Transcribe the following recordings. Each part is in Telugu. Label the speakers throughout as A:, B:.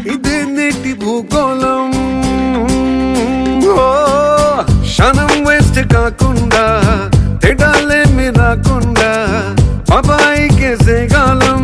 A: ఇదే నేటి భూగోళం ఓ, క్షణం వేస్ట్ కాకుండా తెడాలేమి రాకుండా బాబాయికేసే కాలం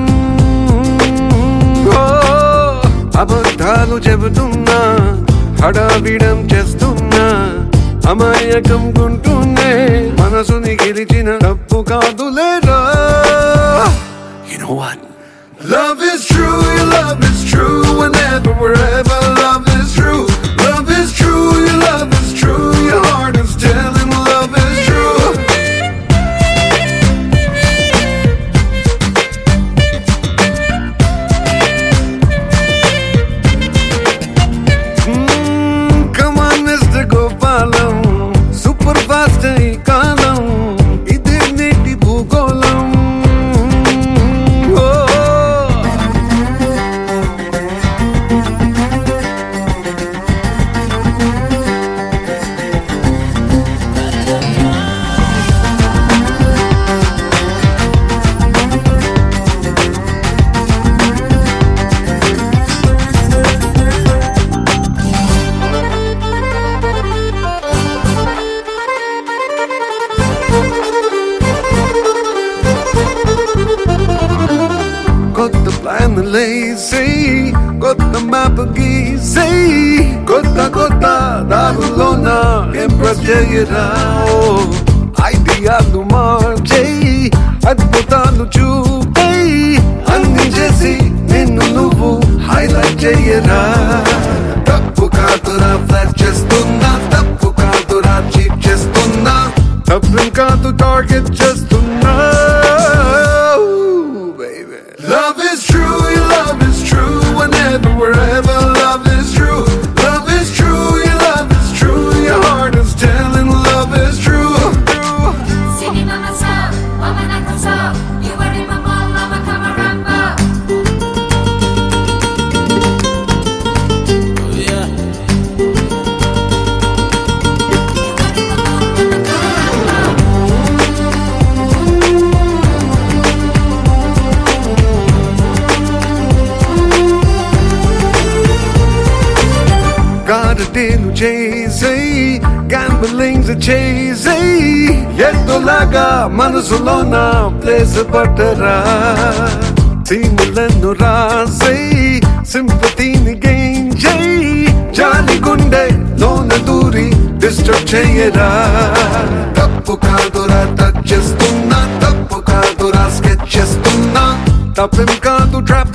A: ఓ, అబద్ధాలు చెబుతున్నా హడావిడం చేస్తున్నా అమాయకం గుంటూనే మనసుని గెలిచిన తప్పు కాదులేరా You know what? Love is true, your love is true, whenever, wherever, love is true. Love is true, your love is true, your heart is telling love is true. Mm, come on, Mr. Gopalam, super fast ఈ కాలం ఇదే నేటి భూగోళం ఓ కొత్త ప్లాన్ లేసి కొత్త మ్యాప్ గీసి కొత్త కొత్త దారులోన ఇంప్రెస్ చేయరా ఐడియాలు మార్చేయి అద్భుతాలు చూపేయి అన్ని చేసి నిన్ను నువ్వు హైలైట్ చేయరా తప్పు కాదురా ఫ్లాట్ చేస్తున్నా తప్పు కాదురా చీట్ చేస్తున్నా తప్పు కాదు టార్గెట్ చేస్తున్నా baby. Love is true, your love is true, whenever, wherever, love is true. Love is true, your love is true, your heart is telling love is true.
B: Singing on my song, mama not the song. You are in my mall, mama come around,
C: Yeah.
A: గారడేలు చేసేయి గ్యాంబలింగ్స్ చేసేయి ఎద్దులాగా మనసులోన ప్లేస్ పట్టరా సీములను రాసేయి సింపతిని గెయిన్ చేయి జాలి గుండె లోన దూరి డిస్టర్బ్ చేయరా తప్పు కాదురా టచ్ చేస్తున్నా తప్పు కాదురా స్కెచ్ చేస్తున్నా తప్పేం కాదు ట్రాప్